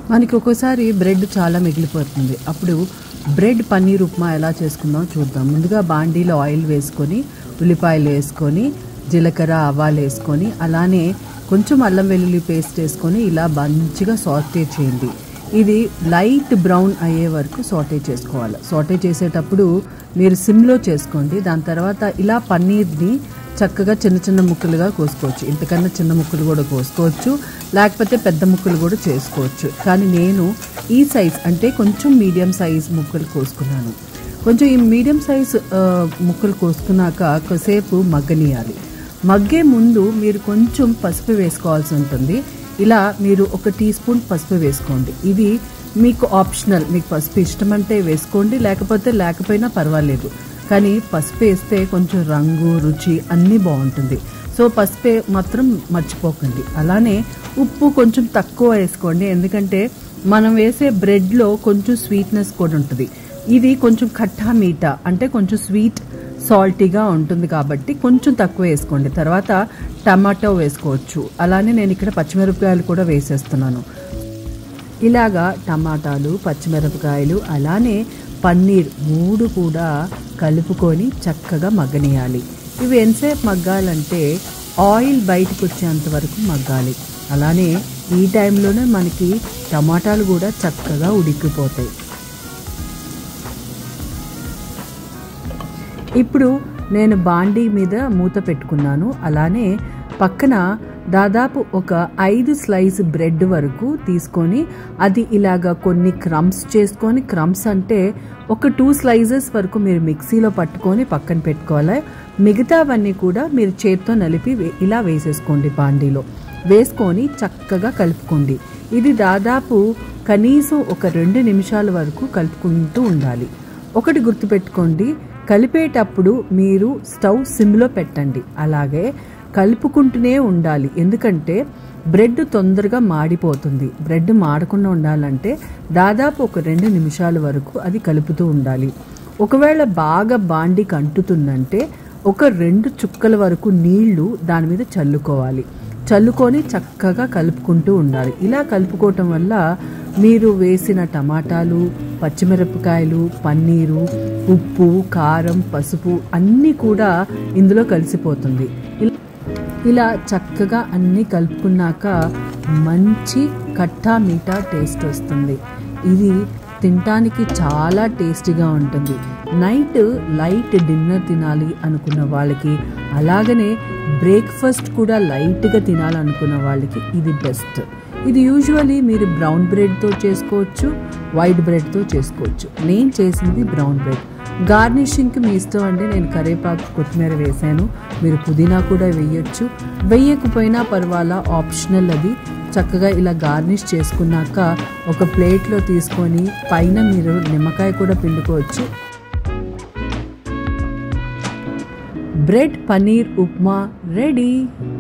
మనకి ఒక్కోసారి బ్రెడ్ చాలా మిగిలిపోతుంది అప్పుడు బ్రెడ్ పన్నీర్ ఉప్మా ఎలా చేసుకుందాం చూద్దాం ముందుగా బాండీలో ఆయిల్ వేసుకొని ఉల్లిపాయలు వేసుకొని జీలకర్ర ఆవాలు వేసుకొని అలానే కొంచెం అల్లం వెల్లుల్లి పేస్ట్ వేసుకొని ఇలా మంచిగా సాటే చేయండి ఇది లైట్ బ్రౌన్ అయ్యే వరకు సాటే చేసుకోవాలి సాటే చేసేటప్పుడు మీరు సిమ్లో చేసుకోండి దాని తర్వాత ఇలా పన్నీర్ని చక్కగా చిన్న చిన్న ముక్కలుగా కోసుకోవచ్చు ఇంతకన్నా చిన్న ముక్కలు కూడా కోసుకోవచ్చు లేకపోతే పెద్ద ముక్కలు కూడా చేసుకోవచ్చు కానీ నేను ఈ సైజ్ అంటే కొంచెం మీడియం సైజ్ ముక్కలు కోసుకున్నాను కొంచెం ఈ మీడియం సైజ్ ఆ, ముక్కలు కోసుకున్నాక కాసేపు మగ్గనియాలి మగ్గే ముందు మీరు కొంచెం పసుపు వేసుకోవాల్సి ఉంటుంది ఇలా మీరు ఒక టీ స్పూన్ పసుపు వేసుకోండి ఇది మీకు ఆప్షనల్ మీకు పసుపు ఇష్టమంటే వేసుకోండి లేకపోతే లేకపోయినా పర్వాలేదు కానీ పసుపు వేస్తే కొంచెం రంగు రుచి అన్నీ బాగుంటుంది సో పసుపు మాత్రం మర్చిపోకండి అలానే ఉప్పు కొంచెం తక్కువ వేసుకోండి ఎందుకంటే మనం వేసే బ్రెడ్లో కొంచెం స్వీట్నెస్ కూడా ఉంటుంది ఇది కొంచెం ఖట్టా మీఠా అంటే కొంచెం స్వీట్ సాల్టీగా ఉంటుంది కాబట్టి కొంచెం తక్కువ వేసుకోండి తర్వాత టమాటో వేసుకోవచ్చు అలానే నేను ఇక్కడ పచ్చిమిరపకాయలు కూడా వేసేస్తున్నాను ఇలాగా టమాటాలు పచ్చిమిరపకాయలు అలానే పన్నీర్ మూడు కూడా కలుపుకొని చక్కగా మగ్గనియాలి ఇవి ఎంతసేపు మగ్గాలంటే ఆయిల్ బయటకు వచ్చేంత వరకు మగ్గాలి అలానే ఈ టైంలోనే మనకి టమాటాలు కూడా చక్కగా ఉడికిపోతాయి ఇప్పుడు నేను బాండీ మీద మూత పెట్టుకున్నాను అలానే పక్కన దాదాపు ఒక ఐదు స్లైస్ బ్రెడ్ వరకు తీసుకొని అది ఇలాగా కొన్ని క్రమ్స్ చేసుకొని క్రమ్స్ అంటే ఒక టూ స్లైసెస్ వరకు మీరు మిక్సీలో పట్టుకొని పక్కన పెట్టుకోవాలి మిగతావన్నీ కూడా మీరు చేత్తో నలిపి వే- ఇలా వేసేసుకోండి బాండీలో వేసుకొని చక్కగా కలుపుకోండి ఇది దాదాపు కనీసం ఒక రెండు నిమిషాల వరకు కలుపుకుంటూ ఉండాలి ఒకటి గుర్తుపెట్టుకోండి కలిపేటప్పుడు మీరు స్టవ్ సిమ్లో పెట్టండి అలాగే కలుపుకుంటూనే ఉండాలి ఎందుకంటే బ్రెడ్ తొందరగా మాడిపోతుంది బ్రెడ్ మాడకుండా ఉండాలంటే దాదాపు ఒక రెండు నిమిషాల వరకు అది కలుపుతూ ఉండాలి ఒకవేళ బాగా బాండికి అంటుతుందంటే ఒక రెండు చుక్కల వరకు నీళ్లు దాని మీద చల్లుకోవాలి చల్లుకొని చక్కగా కలుపుకుంటూ ఉండాలి ఇలా కలుపుకోవటం వల్ల మీరు వేసిన టమాటాలు పచ్చిమిరపకాయలు పన్నీరు ఉప్పు కారం పసుపు అన్నీ కూడా ఇందులో కలిసిపోతుంది ఇలా- ఇలా చక్కగా అన్నీ కలుపుకున్నాక మంచి కట్టా మీఠా టేస్ట్ వస్తుంది ఇది తినటానికి చాలా టేస్టీగా ఉంటుంది నైట్ లైట్ డిన్నర్ తినాలి అనుకున్న వాళ్ళకి అలాగనే బ్రేక్ఫాస్ట్ కూడా లైట్గా తినాలనుకున్న వాళ్ళకి ఇది బెస్ట్ ఇది యూజువలీ మీరు బ్రౌన్ బ్రెడ్తో చేసుకోవచ్చు వైట్ బ్రెడ్తో చేసుకోవచ్చు నేను చేసింది బ్రౌన్ బ్రెడ్ గార్నిషింగ్కి మీ ఇష్టం అండి నేను కరేపాకు కొత్తిమీర వేసాను మీరు పుదీనా కూడా వేయొచ్చు వేయకపోయినా పర్వాలా ఆప్షనల్ అది చక్కగా ఇలా గార్నిష్ చేసుకున్నాక ఒక ప్లేట్లో తీసుకొని పైన మీరు నిమ్మకాయ కూడా పిండుకోవచ్చు బ్రెడ్ పన్నీర్ ఉప్మా రెడీ